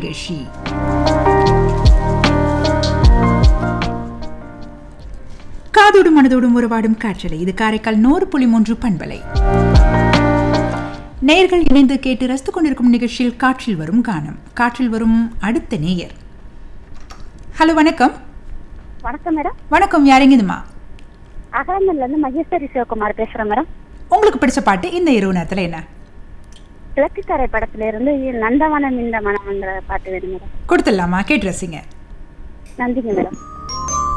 நிகழ்ச்சி காதோடும் மனதோடும் உறவாடும் காற்றலை இது காரைக்கால் நூறு புள்ளி மூன்று பண்பலை நேயர்கள் இணைந்து கேட்டு ரசித்துக் கொண்டிருக்கும் நிகழ்ச்சியில் காற்றில் வரும் கானம் காற்றில் வரும் அடுத்த நேயர் ஹலோ வணக்கம் வணக்கம் மேடம் வணக்கம் யாரெங்கதுமா அகரமல்ல இருந்து மகேஸ்வரி சிவகுமார் பேசுறேன் மேடம் உங்களுக்கு பிடிச்ச பாட்டு இந்த இரவு நேரத்தில் என்ன கிழக்குக்கரை படத்துல இருந்து நந்தவனம் இந்த மனம்ங்கிற பாட்டு வேணும் மேடம் கொடுத்துடலாமா கேட்டு ரசிங்க நன்றிங்க மேடம்